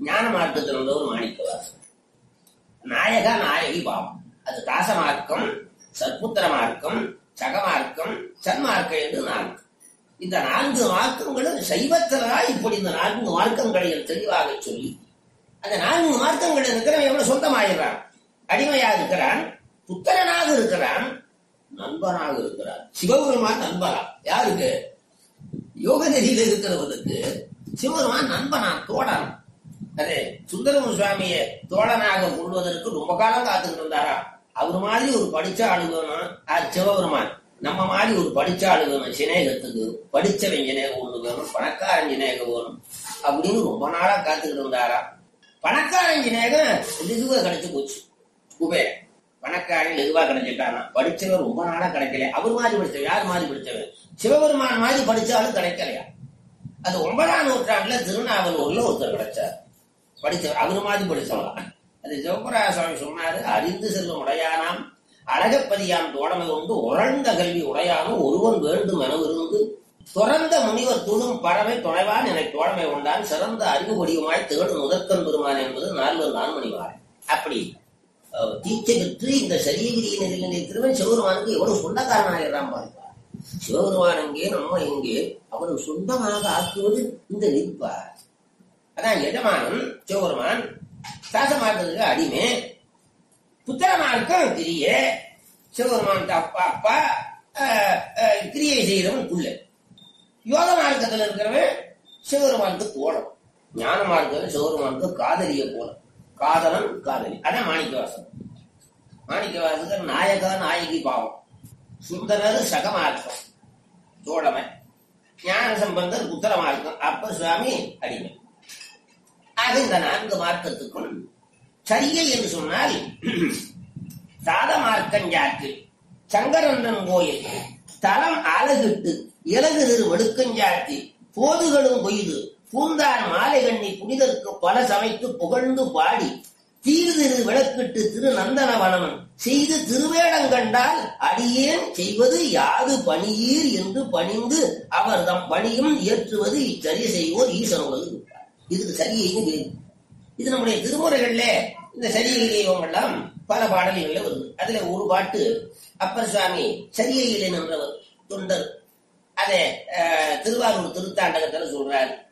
ஞான மார்க்கத்தில் இருந்தவர் மாணிக்கவாசர் நாயக நாயகி பாவம் அது தாச மார்க்கம் சற்புத்திர மார்க்கம் சகமார்க்கம் சன்மார்க்கம் என்று நான்கு இந்த நான்கு மார்க்கங்களும் சைவத்திலா இப்படி இந்த நான்கு மார்க்கங்களையும் தெளிவாக சொல்லி அந்த நான்கு மார்க்கங்கள் இருக்கிறவன் எவ்வளவு சொந்தமாயிடுறான் அடிமையா இருக்கிறான் புத்திரனாக இருக்கிறான் நண்பனாக இருக்கிறான் சிவபெருமான் நண்பரா யாருக்கு யோக நெறியில் இருக்கிறவனுக்கு சிவபெருமான் நண்பனா தோழன் அதே சுந்தரமு சுவாமிய தோழனாக கொள்வதற்கு ரொம்ப காலம் காத்துக்கிட்டு இருந்தாரா அவர் மாதிரி ஒரு படிச்ச ஆளு வேணும் அது சிவபெருமான் நம்ம மாதிரி ஒரு படிச்ச ஆளு வேணும் சிநேகத்துக்கு படிச்சவன் சிநேகம் ஒண்ணு வேணும் பணக்காரன் சிநேகம் வேணும் அப்படின்னு ரொம்ப நாளா காத்துக்கிட்டு இருந்தாரா பணக்காரன் சிநேகம் லெதுவா கிடைச்சு போச்சு குபேரன் பணக்காரன் லெதுவா கிடைச்சிட்டானா படிச்சவன் ரொம்ப நாளா கிடைக்கல அவர் மாதிரி படிச்சவன் யார் மாதிரி படிச்சவன் சிவபெருமான் மாதிரி படிச்சாலும் கிடைக்கலையா அது ஒன்பதாம் நூற்றாண்டுல திருநாவலூர்ல ஒருத்தர் கிடைச்சார் படிச்சவர் அவர் மாதிரி படிச்சவரா அது சிவபுரா சுவாமி சொன்னாரு அறிந்து செல்லும் உடையானாம் அழகப்பதியாம் தோழமை கொண்டு உறழ்ந்த கல்வி உடையானும் ஒருவன் வேண்டும் என இருந்து துறந்த முனிவர் துணும் பறவை துணைவான் என தோழமை கொண்டான் சிறந்த அறிவு பொடியுமாய் தேடும் முதற்கன் பெருமான் என்பது நால்வர் நான்மணிவார் அப்படி அஹ், தீட்சை பெற்று இந்த சரியகிரியில் இருக்கிறவன் சிவபெருமானுக்கு எவ்வளவு சொந்தக்காரனாகிறான் பாருங்க சிவபெருமான் எங்கே நம்ம எங்கே அவனை சொந்தமாக ஆக்குவது இந்த நிற்பார் அதான் எஜமானன் சிவபெருமான் தாசமாக்குறதுக்கு அடிமை புத்திரமார்க்கும் கிரிய சிவபெருமான் அப்பா அப்பா அஹ், அஹ், கிரியை செய்கிறவன் புள்ள யோக மார்க்கத்தில் இருக்கிறவன் சிவபெருமானுக்கு தோழம் ஞான மார்க்கம் சிவபெருமானுக்கு காதலிய போல காதலன் காதலி அதான் மாணிக்கவாசன் மாணிக்கவாசகர் நாயக நாயகி பாவம் சுந்தரர் சகமார்க்கம் தோழமை ஞான சம்பந்தர் புத்திர மார்க்கம் அப்ப சுவாமி அடிமை ஆக இந்த நான்கு மார்க்கத்துக்கும் சரியை என்று சொன்னால் சாத மார்க்கஞ்சாற்றில் சங்கரந்தன் கோயில் தலம் அழகிட்டு இலகுதிரு வெடுக்கஞ்சாத்தி போதுகளும் கொய்து பூந்தார் மாலை கண்ணி புனிதருக்கு பல சமைத்து புகழ்ந்து பாடி தீர்திரு விளக்கிட்டு திரு நந்தனவனவன் செய்து திருவேடங்கண்டால் அடியேன் செய்வது யாது பணியீர் என்று பணிந்து அவர் தம் பணியும் ஏற்றுவது இச்சரி செய்வோர் ஈசனுவது இதுக்கு சரியைன்னு பேரு இது நம்முடைய திருமுறைகள்ல இந்த சரியை தெய்வம் எல்லாம் பல பாடல்கள்ல வருது அதுல ஒரு பாட்டு அப்பர் சுவாமி சரியையிலே நின்றவர் தொண்டர் அதை அஹ், திருவாரூர் திருத்தாண்டகத்துல சொல்றாரு